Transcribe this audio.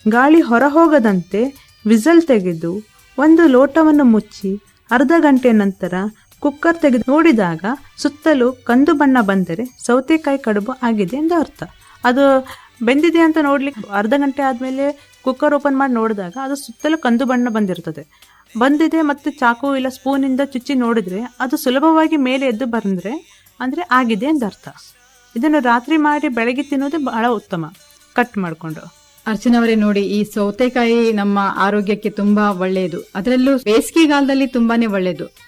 ಗಾಳಿ ಹೊರಹೋಗದಂತೆ ವಿಸಲ್ ತೆಗೆದು ಒಂದು ಲೋಟವನ್ನು ಮುಚ್ಚಿ ಅರ್ಧ ಗಂಟೆ ನಂತರ ಕುಕ್ಕರ್ ತೆಗೆದು ನೋಡಿದಾಗ ಸುತ್ತಲೂ ಕಂದು ಬಣ್ಣ ಬಂದರೆ ಸೌತೆಕಾಯಿ ಕಡುಬು ಆಗಿದೆ ಎಂದು ಅರ್ಥ ಅದು ಬೆಂದಿದೆ ಅಂತ ನೋಡ್ಲಿಕ್ಕೆ ಅರ್ಧ ಗಂಟೆ ಆದಮೇಲೆ ಕುಕ್ಕರ್ ಓಪನ್ ಮಾಡಿ ನೋಡಿದಾಗ ಅದು ಸುತ್ತಲೂ ಕಂದು ಬಣ್ಣ ಬಂದಿರ್ತದೆ ಬಂದಿದೆ ಮತ್ತು ಚಾಕು ಇಲ್ಲ ಸ್ಪೂನಿಂದ ಚುಚ್ಚಿ ನೋಡಿದ್ರೆ ಅದು ಸುಲಭವಾಗಿ ಮೇಲೆ ಎದ್ದು ಬಂದರೆ ಅಂದರೆ ಆಗಿದೆ ಅಂತ ಅರ್ಥ ಇದನ್ನು ರಾತ್ರಿ ಮಾಡಿ ಬೆಳಗ್ಗೆ ತಿನ್ನೋದೇ ಬಹಳ ಉತ್ತಮ ಕಟ್ ಮಾಡಿಕೊಂಡು ಅರ್ಚನವರೇ ನೋಡಿ ಈ ಸೌತೆಕಾಯಿ ನಮ್ಮ ಆರೋಗ್ಯಕ್ಕೆ ತುಂಬಾ ಒಳ್ಳೆಯದು ಅದರಲ್ಲೂ ಬೇಸಿಗೆಗಾಲದಲ್ಲಿ ತುಂಬಾನೇ ಒಳ್ಳೆಯದು